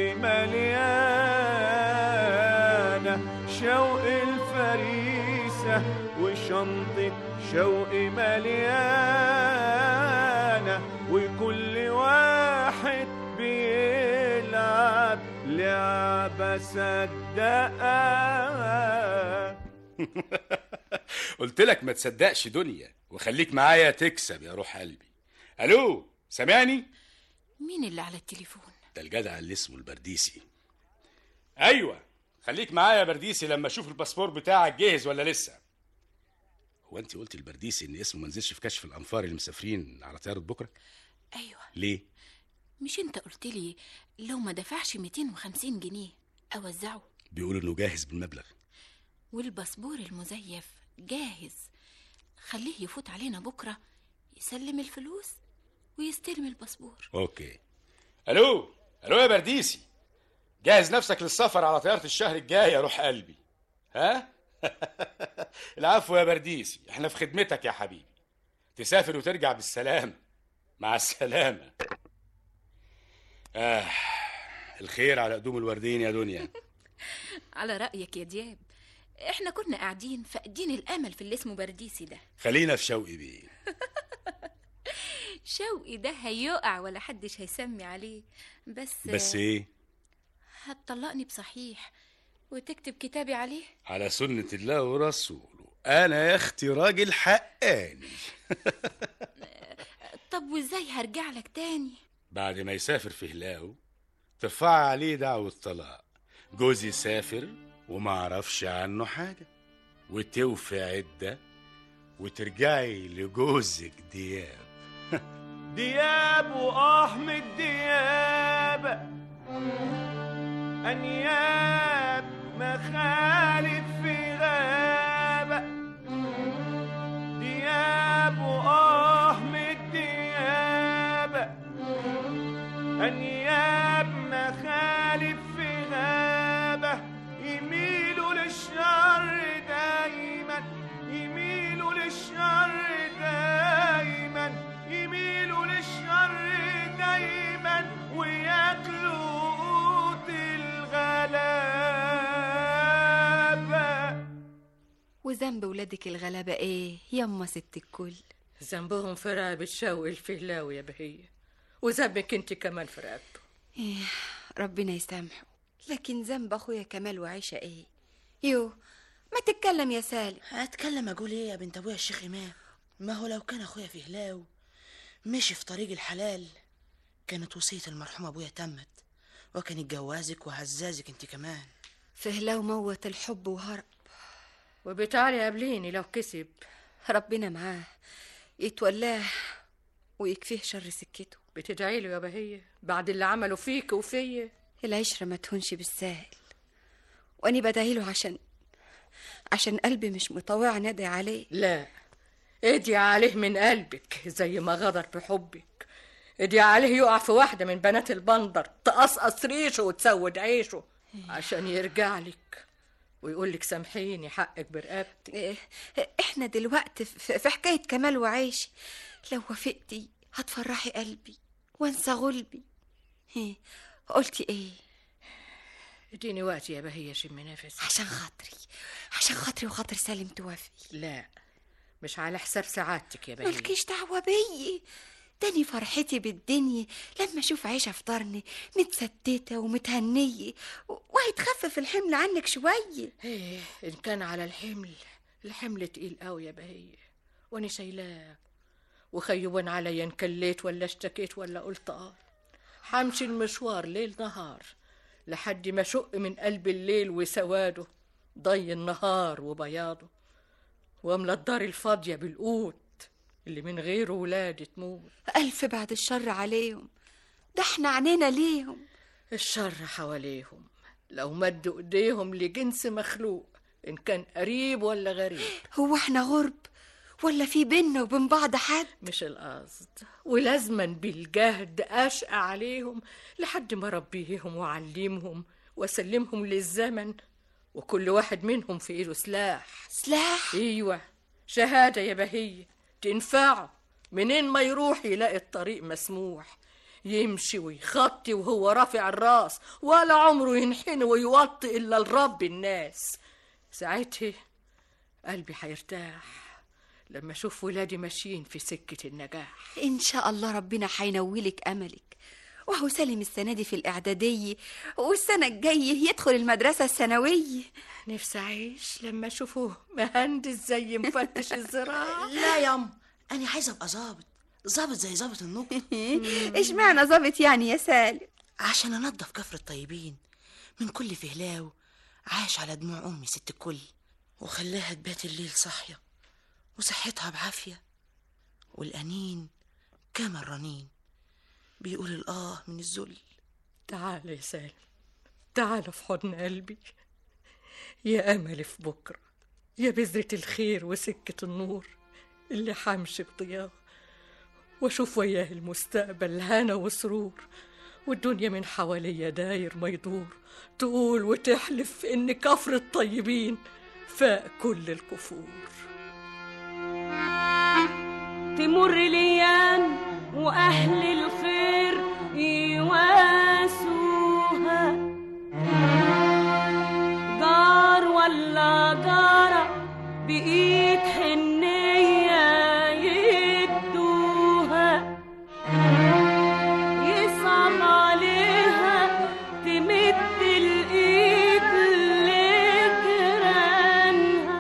مليانة شوق الفريسة وشنطة شوق مليانة وكل واحد بيلعب لعبة صدقها قلت لك ما تصدقش دنيا وخليك معايا تكسب يا روح قلبي الو سامعني مين اللي على التليفون ده الجدع اللي اسمه البرديسي ايوه خليك معايا يا برديسي لما اشوف الباسبور بتاعك جاهز ولا لسه هو انت قلت البرديسي ان اسمه ما نزلش في كشف الانفار اللي مسافرين على طياره بكره ايوه ليه مش انت قلت لي لو ما دفعش 250 جنيه اوزعه بيقولوا انه جاهز بالمبلغ والباسبور المزيف جاهز خليه يفوت علينا بكره يسلم الفلوس ويستلم الباسبور اوكي الو الو يا برديسي جهز نفسك للسفر على طياره الشهر الجاي يا روح قلبي ها العفو يا برديسي احنا في خدمتك يا حبيبي تسافر وترجع بالسلامه مع السلامه آه الخير على قدوم الوردين يا دنيا على رايك يا دياب احنا كنا قاعدين فاقدين الامل في اللي اسمه برديسي ده خلينا في شوقي بيه شوقي ده هيقع ولا حدش هيسمي عليه بس بس ايه هتطلقني بصحيح وتكتب كتابي عليه على سنة الله ورسوله أنا يا أختي راجل حقاني طب وازاي هرجع لك تاني بعد ما يسافر في هلاو ترفع عليه دعوة طلاق جوزي سافر وما عرفش عنه حاجة وتوفي عدة وترجعي لجوزك دياب دياب وأحمد دياب أنياب مخالف في غابة دياب وأحمد دياب أنياب مخالف في غابة يميلوا للشر دايما يميلوا للشر دايما يميلوا للشر دايما وياكلوا قوت الغلابة وذنب ولادك الغلابة ايه يما ست الكل ذنبهم في رقبة الشوق الفهلاوي يا بهية وذنبك انت كمان في رقبته إيه ربنا يسامحه لكن ذنب اخويا كمال وعيشة ايه يو ما تتكلم يا سالم هتكلم اقول ايه يا بنت ابويا الشيخ امام ما هو لو كان اخويا في هلاو مشي في طريق الحلال كانت وصية المرحوم ابويا تمت وكان يتجوزك وهزازك انت كمان فهلاو موت الحب وهرب وبتعالي قابليني لو كسب ربنا معاه يتولاه ويكفيه شر سكته بتدعي له يا بهية بعد اللي عمله فيك وفيا العشرة ما تهونش بالساهل واني بدعي له عشان عشان قلبي مش مطوع ندعي عليه لا ادعي عليه من قلبك زي ما غدر بحبك ادعي عليه يقع في واحدة من بنات البندر تقصقص ريشه وتسود عيشه عشان يرجع لك ويقول لك سامحيني حقك برقبتي إيه، احنا دلوقتي في في حكاية كمال وعيش لو وافقتي هتفرحي قلبي وانسى غلبي إيه، قلتي ايه اديني وقت يا بهية شم نفسي عشان خاطري عشان خاطري وخاطر سالم توافقي لا مش على حساب سعادتك يا بهية مالكيش دعوة بيي تاني فرحتي بالدنيا لما اشوف عيشة في طرني متستتة ومتهنية و- وهيتخفف الحمل عنك شوية ايه ان كان على الحمل الحمل تقيل قوي يا بهية وانا شايلاه وخيبان عليا ان كليت ولا اشتكيت ولا قلت اه حمشي المشوار ليل نهار لحد ما شق من قلب الليل وسواده ضي النهار وبياضه واملى الدار الفاضية بالقوت اللي من غيره ولادي تموت ألف بعد الشر عليهم ده احنا عنينا ليهم الشر حواليهم لو مدوا ايديهم لجنس مخلوق ان كان قريب ولا غريب هو احنا غرب ولا في بينا وبين بعض حد مش القصد ولازما بالجهد اشقى عليهم لحد ما ربيهم وعلمهم واسلمهم للزمن وكل واحد منهم في ايده سلاح سلاح ايوه شهاده يا بهيه تنفعه منين ما يروح يلاقي الطريق مسموح يمشي ويخطي وهو رافع الراس ولا عمره ينحني ويوطي الا لرب الناس ساعتها قلبي هيرتاح لما اشوف ولادي ماشيين في سكه النجاح ان شاء الله ربنا هينولك املك وهو سالم السنة دي في الإعدادية والسنة الجاية يدخل المدرسة الثانوية نفسي أعيش لما أشوفه مهندس زي مفتش الزراعة لا يا أم أنا عايزة أبقى ظابط ظابط زي ظابط النجم اشمعنى ظابط يعني يا سالم عشان انضف كفر الطيبين من كل فهلاو عاش على دموع امي ست الكل وخلاها تبات الليل صاحيه وصحتها بعافيه والانين كما الرنين بيقول الاه من الذل تعال يا سالم تعال في حضن قلبي يا أمل في بكرة يا بذرة الخير وسكة النور اللي حمشي بضياه واشوف وياه المستقبل هنا وسرور والدنيا من حواليا داير ما يدور تقول وتحلف ان كفر الطيبين فاق كل الكفور تمر الايام واهل الخير يواسوها جار ولا جارة بإيد حنية يدوها يصعب عليها تمد الإيد لجيرانها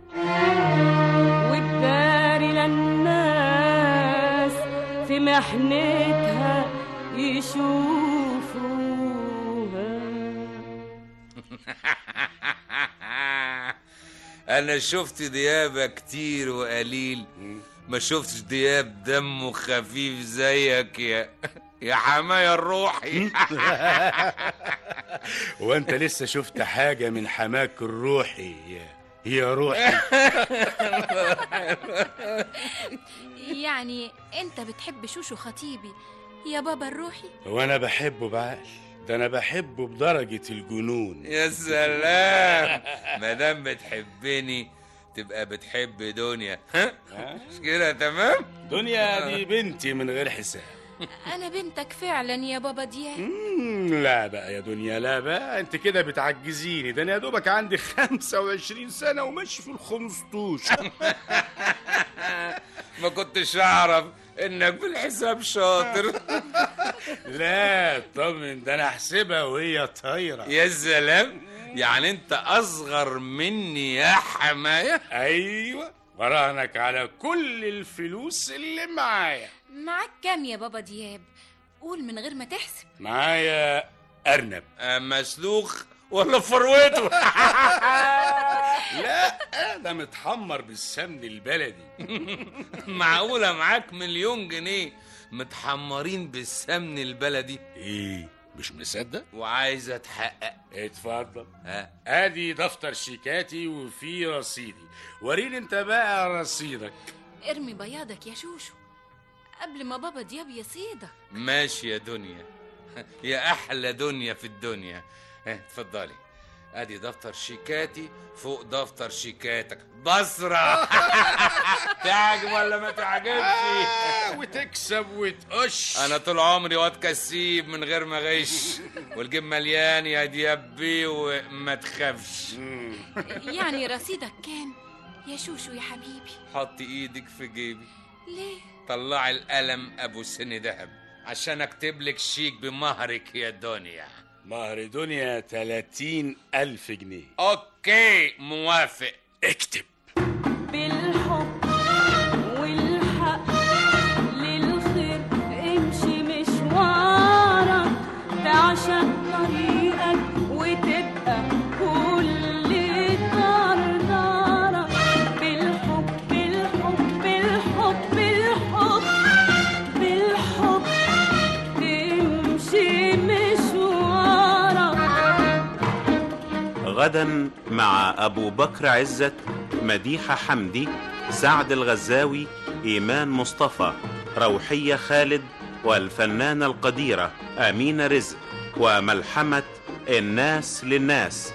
والداري للناس في محنتها يشوفوها انا شفت ديابة كتير وقليل ما شفتش دياب دمه خفيف زيك يا يا حماية الروحي وانت لسه شفت حاجة من حماك الروحي يا يا روحي يعني انت بتحب شوشو خطيبي يا بابا الروحي وانا بحبه بعقل ده انا بحبه بدرجة الجنون يا سلام ما دام بتحبني تبقى بتحب دنيا ها مش كده تمام دنيا دي بنتي من غير حساب انا بنتك فعلا يا بابا دياب مم، لا بقى يا دنيا لا بقى انت كده بتعجزيني ده انا يا دوبك عندي 25 سنة وماشي في الخمسطوش ما كنتش اعرف انك في الحساب شاطر لا طمن ده انا احسبها وهي طايرة يا سلام يعني انت اصغر مني يا حماية ايوه وراهنك على كل الفلوس اللي معايا معاك كام يا بابا دياب قول من غير ما تحسب معايا ارنب مسلوخ ولا فروته لا ده متحمر بالسمن البلدي معقولة معاك مليون جنيه متحمرين بالسمن البلدي ايه مش مصدق وعايز اتحقق اتفضل ها ادي دفتر شيكاتي وفيه رصيدي وريني انت بقى رصيدك ارمي بياضك يا شوشو قبل ما بابا دياب يصيدك ماشي يا دنيا يا احلى دنيا في الدنيا ها، اتفضلي ادي دفتر شيكاتي فوق دفتر شيكاتك بصرة تعجب ولا ما تعجبش وتكسب وتقش انا طول عمري واد كسيب من غير ما غش والجيب مليان يا ديابي وما تخافش يعني رصيدك كام يا شوشو يا حبيبي حط ايدك في جيبي ليه طلعي القلم ابو سن دهب عشان اكتب لك شيك بمهرك يا دنيا مهر دنيا 30 ألف جنيه اوكي موافق اكتب بالحب والحق للخير امشي مشوارك تعشق طريقك وتبقى كل طردارك بالحب بالحب بالحب بالحب بالحب تمشي مشوارك غدا مع أبو بكر عزت مديحة حمدي سعد الغزاوي إيمان مصطفى روحية خالد والفنانة القديرة أمينة رزق وملحمة الناس للناس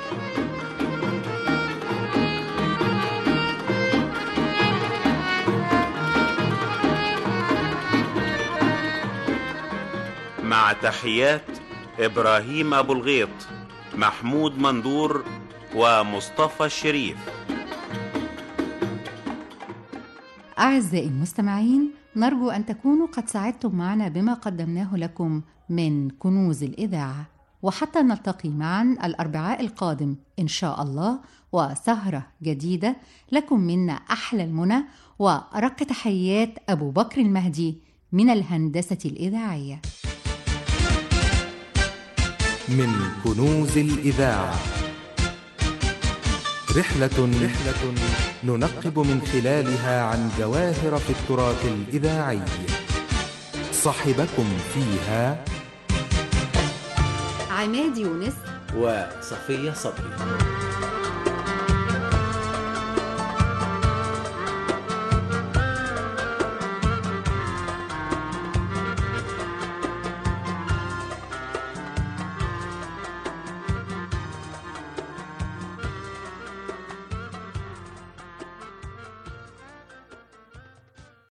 مع تحيات إبراهيم أبو الغيط محمود مندور ومصطفى الشريف أعزائي المستمعين نرجو أن تكونوا قد ساعدتم معنا بما قدمناه لكم من كنوز الإذاعة وحتى نلتقي معا الأربعاء القادم إن شاء الله وسهرة جديدة لكم منا أحلى المنى وأرق تحيات أبو بكر المهدي من الهندسة الإذاعية من كنوز الإذاعة رحلة رحلة ننقب من خلالها عن جواهر في التراث الإذاعي صاحبكم فيها عماد يونس وصفية صبري